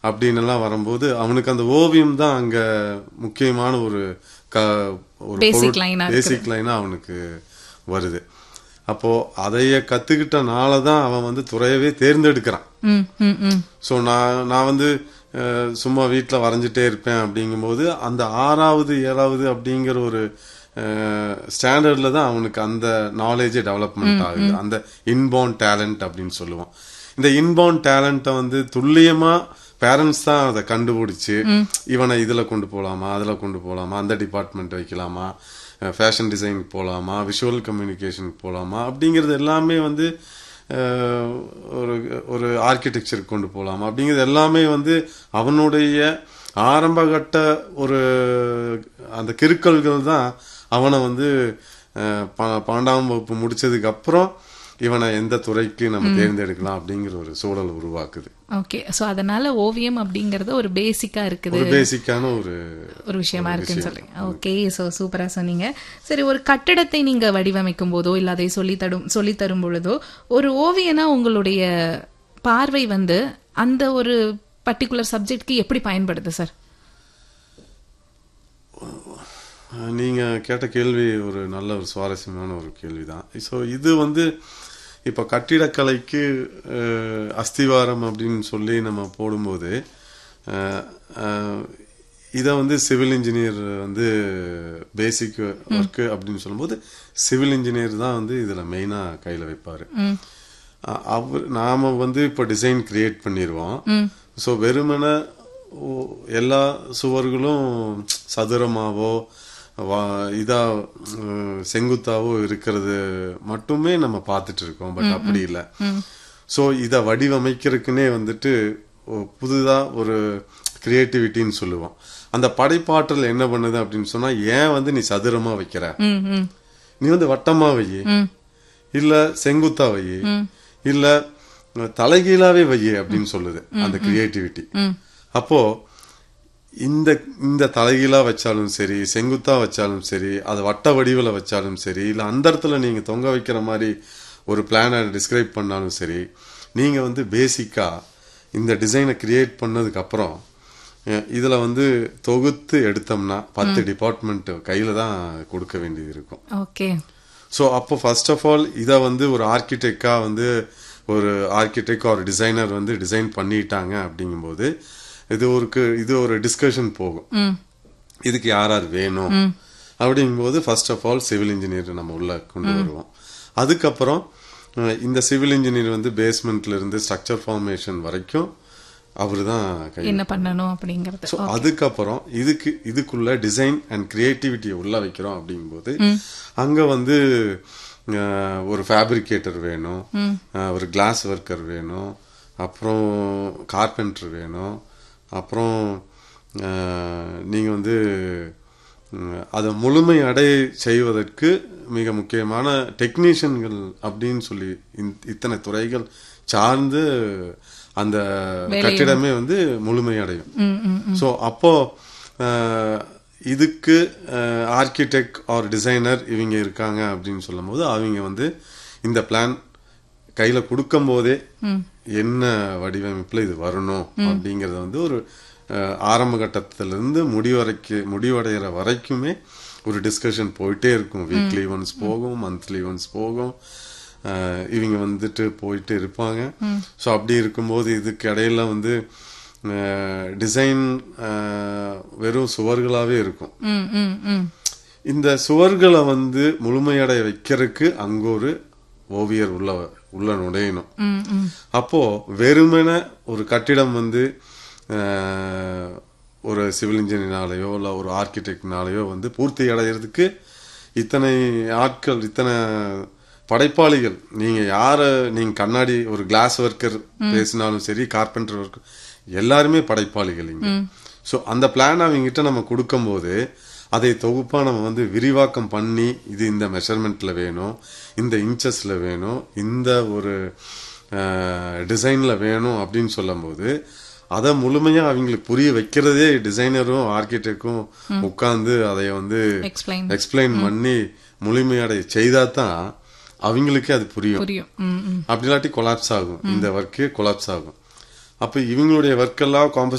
அப்படின்னு எல்லாம் வரும்போது அவனுக்கு அந்த ஓவியம் தான் அங்க முக்கியமான ஒரு க ஒரு Basic line-ஆ இருக்குது. பேசிக் லைனா அவனுக்கு வருது அப்போ அதைய கத்துக்கிட்டனால தான் அவன் வந்து துறையவே தேர்ந்தெடுக்கிறான் ம் ம் ம் ஸோ நான் நான் வந்து அஹ், சும்மா வீட்டில் வரைஞ்சிட்டே இருப்பேன் அப்படிங்கும்போது அந்த ஆறாவது ஏழாவது அப்படிங்கிற ஒரு ஸ்டாண்டர்டில் தான் அவனுக்கு அந்த நாலேஜே டெவலப்மெண்ட் ஆகுது அந்த இன்பார்ன் டேலண்ட் அப்படின்னு சொல்லுவோம் இந்த இன்பார்ன் டேலண்ட்டை வந்து துல்லியமா பேரண்ட்ஸ் தான் அதை கண்டுபிடிச்சு இவனை இதுல கொண்டு போகலாமா அதுல கொண்டு போகலாமா அந்த டிபார்ட்மெண்ட் வைக்கலாமா ஃபேஷன் டிசைனுக்கு போகலாமா விஷுவல் கம்யூனிகேஷனுக்கு போகலாமா அப்படிங்கிறது எல்லாமே வந்து அஹ், ஒரு ஒரு ஆர்கிடெக்சருக்கு கொண்டு போகலாமா அப்படிங்கிறது எல்லாமே வந்து அவனுடைய ஆரம்பகட்ட ஒரு அந்த கிறுக்கல்கள் தான் அவனை வந்து அஹ், ப- பன்னெண்டாம் வகுப்பு முடிச்சதுக்கு அப்புறம் இவனை எந்த துறைக்கு நம்ம தேர்ந்தெடுக்கலாம் அப்படிங்கிற ஒரு சூழல் உருவாக்குது ஓகே சோ அதனால ஓவியம் அப்படிங்கறது ஒரு பேசிக்கா இருக்குது ஒரு பேசிக்கான ஒரு ஒரு விஷயமா இருக்குன்னு சொல்றீங்க ஓகே சோ சூப்பரா சொன்னீங்க சரி ஒரு கட்டடத்தை நீங்க வடிவமைக்கும் போதோ இல்ல அதை சொல்லி தரும் சொல்லி தரும் பொழுதோ ஒரு ஓவியனா உங்களுடைய பார்வை வந்து அந்த ஒரு பர்டிகுலர் சப்ஜெக்ட்க்கு எப்படி பயன்படுது சார் அஹ், நீங்க கேட்ட கேள்வி ஒரு நல்ல ஒரு சுவாரஸ்யமான ஒரு கேள்விதான் ஸோ இது வந்து இப்ப கட்டிடக்கலைக்கு அஹ், அஸ்திவாரம் அப்படின்னு சொல்லி நம்ம போடும்போது இதை வந்து சிவில் இன்ஜினியர் வந்து பேசிக் ஒர்க்கு அப்படின்னு சொல்லும்போது சிவில் இன்ஜினியர் தான் வந்து இதுல மெயினா கையில வைப்பாரு அ- அவர் நாம வந்து இப்போ டிசைன் கிரியேட் பண்ணிடுவோம் ஸோ வெறுமனே ஓ- எல்லா சுவர்களும் சதுரமாவோ வா- இதா உம், செங்குத்தாவோ இருக்கிறது மட்டுமே நம்ம பார்த்துட்டு இருக்கோம் பட் அப்படி இல்லை ஸோ இதை வடிவமைக்கிறதுக்குன்னே வந்துட்டு ஒ- புதுதா ஒரு கிரியேட்டிவிட்டின்னு சொல்லுவோம் அந்த படைப்பாற்றல் என்ன பண்ணுது அப்படின்னு சொன்னா ஏன் வந்து நீ சதுரமா வைக்கிற ம் ம் நீ வந்து வட்டமா வை ம் இல்ல செங்குத்தா வை இல்ல தலைகீழாவே வை அப்படின்னு சொல்லுது அந்த கிரியேட்டிவிட்டி ம் அப்போ இந்த இந்த தலைகீழா வச்சாலும் சரி செங்குத்தா வச்சாலும் சரி அது வட்ட வடிவில் வச்சாலும் சரி இல்ல அந்த இடத்துல நீங்க தொங்க வைக்கிற மாதிரி ஒரு பிளானை டிஸ்கிரைப் பண்ணாலும் சரி நீங்க வந்து பேசிக்கா இந்த டிசைனை கிரியேட் பண்ணதுக்கு அப்புறம் அஹ், இதுல வந்து தொகுத்து எடுத்தோம்னா பத்து டிபார்ட்மெண்ட் கையில தான் கொடுக்க வேண்டியது இருக்கும் ஓகே ஸோ அப்போ ஃபர்ஸ்ட் ஆஃப் ஆல் இதை வந்து ஒரு ஆர்கிடெக்டா வந்து ஒரு ஆர்கிடெக்ட் ஒரு டிசைனர் வந்து டிசைன் பண்ணிட்டாங்க அப்படிங்கும்போது இது ஒரு இது ஒரு டிஸ்கஷன் போகும் ம் இதுக்கு யார் யார் வேணும் அப்படிங்கும்போது first of all civil engineer நம்ம உள்ள கொண்டு வருவோம் அதுக்கப்புறம் அஹ், இந்த சிவில் இன்ஜினியர் வந்து பேஸ்மெண்ட்ல இருந்து ஸ்ட்ரக்சர் ஃபார்மேஷன் வரைக்கும் அவர் தான் கை என்ன பண்ணணும் அப்படிங்கறது ஸோ அதுக்கப்புறம் இதுக்கு இதுக்குள்ள டிசைன் அண்ட் கிரியேட்டிவிட்டியை உள்ள வைக்கிறோம் அப்படிங்கும்போது அங்க வந்து அஹ், ஒரு ஃபேப்ரிகேட்டர் வேணும் அஹ், ஒரு கிளாஸ் ஒர்க்கர் வேணும் அப்புறம் கார்பெண்டர் வேணும் அப்புறம் அஹ், நீங்க வந்து உம், அதை முழுமை அடைய செய்வதற்கு மிக முக்கியமான டெக்னீஷியன்கள் அப்படின்னு சொல்லி இந்த- இத்தனை துறைகள் சார்ந்து அந்த கட்டிடமே வந்து முழுமை அடையும் ம் ம் ஸோ அப்போ அஹ், இதுக்கு ஆர்கிடெக்ட் ஆர் டிசைனர் இவங்க இருக்காங்க அப்படின்னு சொல்லும்போது அவங்க வந்து இந்த பிளான் கையில கொடுக்கும் போதே என்ன வடிவமைப்புல இது வரணும் அப்படிங்கறத வந்து ஒரு அஹ், ஆரம்ப கட்டத்திலிருந்து முடிவரைக்கு முடிவடைகிற வரைக்குமே ஒரு டிஸ்கஷன் போயிட்டே இருக்கும் வீக்லி ஒன்ஸ் போகும் மந்த்லி ஒன்ஸ் போகும் அஹ், இவங்க வந்துட்டு போயிட்டு இருப்பாங்க ஸோ அப்படி இருக்கும்போது இதுக்கு இடையில வந்து டிசைன் வெறும் சுவர்களாவே இருக்கும் ம் ம் ம் இந்த சுவர்களை வந்து முழுமையடைய வைக்கிறதுக்கு அங்க ஒரு ஓவியர் உள்ள உள்ள நுழையணும் ம் ம் அப்போ வெறுமனே ஒரு கட்டிடம் வந்து அஹ், ஒரு சிவில் இன்ஜினியர்னாலேயோ இல்ல ஒரு ஆர்கிடெக்ட்னாலேயோ வந்து பூர்த்தி அடைகிறதுக்கு இத்தனை ஆட்கள் இத்தனை படைப்பாளிகள் நீங்க யார நீங்க கண்ணாடி ஒரு கிளாஸ் ஒர்க்கர் பேசினாலும் சரி கார்பெண்டர் ஒர்க் எல்லாருமே படைப்பாளிகள் இங்க சோ அந்த பிளான் அவங்ககிட்ட நம்ம கொடுக்கும்போது அதை தொகுப்பா நம்ம வந்து விரிவாக்கம் பண்ணி இது இந்த மெஷர்மெண்ட்ல வேணும் இந்த இன்ச்சஸ்ல வேணும் இந்த ஒரு டிசைன்ல வேணும் அப்படின்னு சொல்லும்போது அதை முழுமையா அவங்களுக்கு புரிய வைக்கிறதே டிசைனரும் ஆர்கிடெக்டும் உட்கார்ந்து அதை வந்து எக்ஸ்பிளைன் எக்ஸ்பிளைன் பண்ணி முழுமையடைய செய்தா தான் அவங்களுக்கே அது புரியும் புரியும் ம் ம் அப்படி இல்லாட்டி கொலாப்ஸ் ஆகும் இந்த ஒர்க்கே கொலாப்ஸ் ஆகும் அப்ப இவங்களுடைய ஒர்க் எல்லாம்